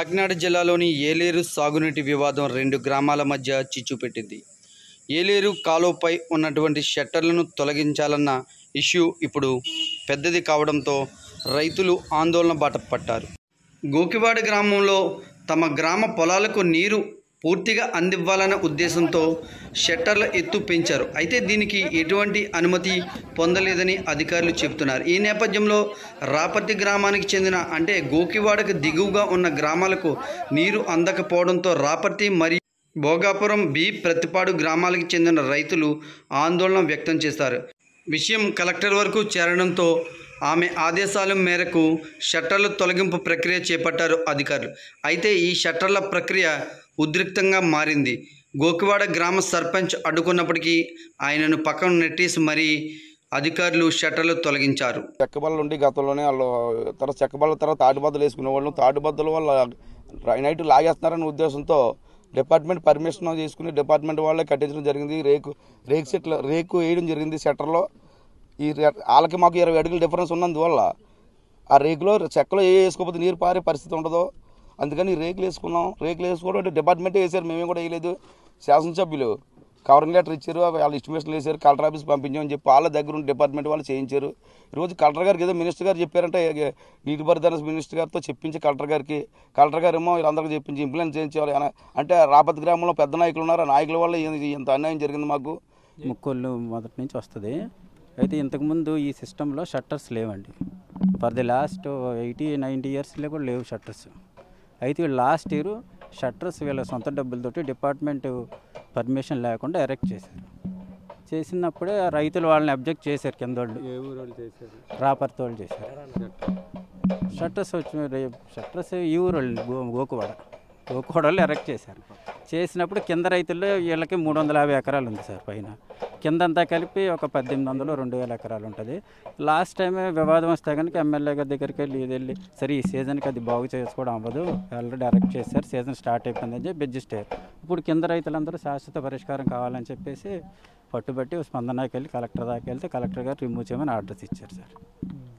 కాకినాడ జిల్లాలోని ఏలేరు సాగునీటి వివాదం రెండు గ్రామాల మధ్య చిచ్చు పెట్టింది ఏలేరు కాలువపై ఉన్నటువంటి షట్టర్లను తొలగించాలన్న ఇష్యూ ఇప్పుడు పెద్దది కావడంతో రైతులు ఆందోళన బాట పట్టారు గోకివాడ గ్రామంలో తమ గ్రామ పొలాలకు నీరు పూర్తిగా అందివ్వాలన్న ఉద్దేశంతో షట్టర్ల ఎత్తు పెంచారు అయితే దీనికి ఎటువంటి అనుమతి పొందలేదని అధికారులు చెబుతున్నారు ఈ నేపథ్యంలో రాపర్తి గ్రామానికి చెందిన అంటే గోకివాడకు దిగువగా ఉన్న గ్రామాలకు నీరు అందకపోవడంతో రాపర్తి మరియు భోగాపురం బి ప్రతిపాడు గ్రామాలకు చెందిన రైతులు ఆందోళన వ్యక్తం చేశారు విషయం కలెక్టర్ వరకు చేరడంతో ఆమె ఆదేశాల మేరకు షట్టర్ల తొలగింపు ప్రక్రియ చేపట్టారు అధికారులు అయితే ఈ షట్టర్ల ప్రక్రియ ఉద్రిక్తంగా మారింది గోకివాడ గ్రామ సర్పంచ్ అడ్డుకున్నప్పటికీ ఆయనను పక్కన నెట్టేసి మరీ అధికారులు షట్టర్లు తొలగించారు చెక్కబల్లలు ఉండి గతంలోనే వాళ్ళు తర్వాత చెక్కబల్ల తర్వాత తాటిబద్దలు వేసుకునే వాళ్ళు తాటిబద్దల వల్ల నైట్ లాగేస్తున్నారనే ఉద్దేశంతో డిపార్ట్మెంట్ పర్మిషన్ తీసుకుని డిపార్ట్మెంట్ వాళ్ళే కట్టించడం జరిగింది రేకు రేకు సెట్ల రేకు వేయడం జరిగింది సెటర్లో ఈ రే- వాళ్ళకి మాకు ఇరవై అడుగుల డిఫరెన్స్ ఉన్నందువల్ల ఆ రేకులో చెక్కలో ఏ వేసుకోకపోతే నీరు పారే పరిస్థితి ఉండదు అందుకని రేకులు వేసుకున్నాం రేకులు వేసుకోవడం అంటే డిపార్ట్మెంటే వేసారు మేమేం కూడా వేయలేదు శాసనసభ్యులు కవరింగ్ లెటర్ ఇచ్చారు వాళ్ళు ఎస్టిమేషన్ వేసారు కలెక్టర్ ఆఫీస్ పంపించామని చెప్పి వాళ్ళ దగ్గర ఉన్న డిపార్ట్మెంట్ వాళ్ళు చేయించారు ఈరోజు కలెక్టర్ గారికి ఏదో మినిస్టర్ గారు చెప్పారంటే ఏ- నీటిపారుదల మినిస్టర్ గారితో చెప్పించి కలెక్టర్ గారికి కలెక్టర్ గారు ఏమో వీళ్ళందరికీ చెప్పించి ఇంప్లిమెంట్ చేయించాలి అన- అంటే రాపతి గ్రామంలో పెద్ద నాయకులు ఉన్నారు ఆ నాయకుల వల్ల ఈ- ఇంత అన్యాయం జరిగింది మాకు ముక్కోళ్ళు మొదటి నుంచి వస్తుంది అయితే ఇంతకుముందు ఈ సిస్టంలో షట్టర్స్ లేవండి for the last eighty ninety ఇయర్స్లో కూడా లేవు షట్టర్స్ అయితే లాస్ట్ ఇయర్ షట్టర్స్ వీళ్ళ సొంత డబ్బులతోటి డిపార్ట్మెంట్ పర్మిషన్ లేకుండా ఎరెక్ట్ చేశారు చేసినప్పుడే రైతులు వాళ్ళని అబ్జెక్ట్ చేశారు కింద వాళ్ళు ఏ ఊరు వాళ్ళు చేశారు రాపర్తి వాళ్ళు చేశారు షట్టర్స్ వచ్చి రే- షట్టర్స్ ఈ ఊరు వాళ్ళు గో గోకువాడ గోకువాడ వాళ్ళు ఎరెక్ట్ చేశారు చేసినప్పుడు కింద రైతుల్లో వీళ్ళకి మూడు వందల యాభై ఎకరాలు ఉంది సార్ పైన కిందంతా కలిపి ఒక పద్దెనిమిది వందలు రెండు వేల ఎకరాలు ఉంటుంది లాస్ట్ టైం వివాదం వస్తే కనుక ఎమ్మెల్యే గారి దగ్గరికి వెళ్ళి ఇది వెళ్ళి సరే ఈ సీజన్కి అది బాగు చేసుకోవడం అవ్వదు ఆల్రెడీ అరెక్ట్ చేశారు సీజన్ స్టార్ట్ అయిపోయిందని చెప్పి బెడ్జిస్ట్ అయ్యారు ఇప్పుడు కింద రైతులందరూ శాశ్వత పరిష్కారం కావాలని చెప్పేసి పట్టుబట్టి స్పందనకి వెళ్ళి కలెక్టర్ దాకా వెళ్తే కలెక్టర్ గారు రిమూవ్ చేయమని ఆర్డర్స్ ఇచ్చారు సార్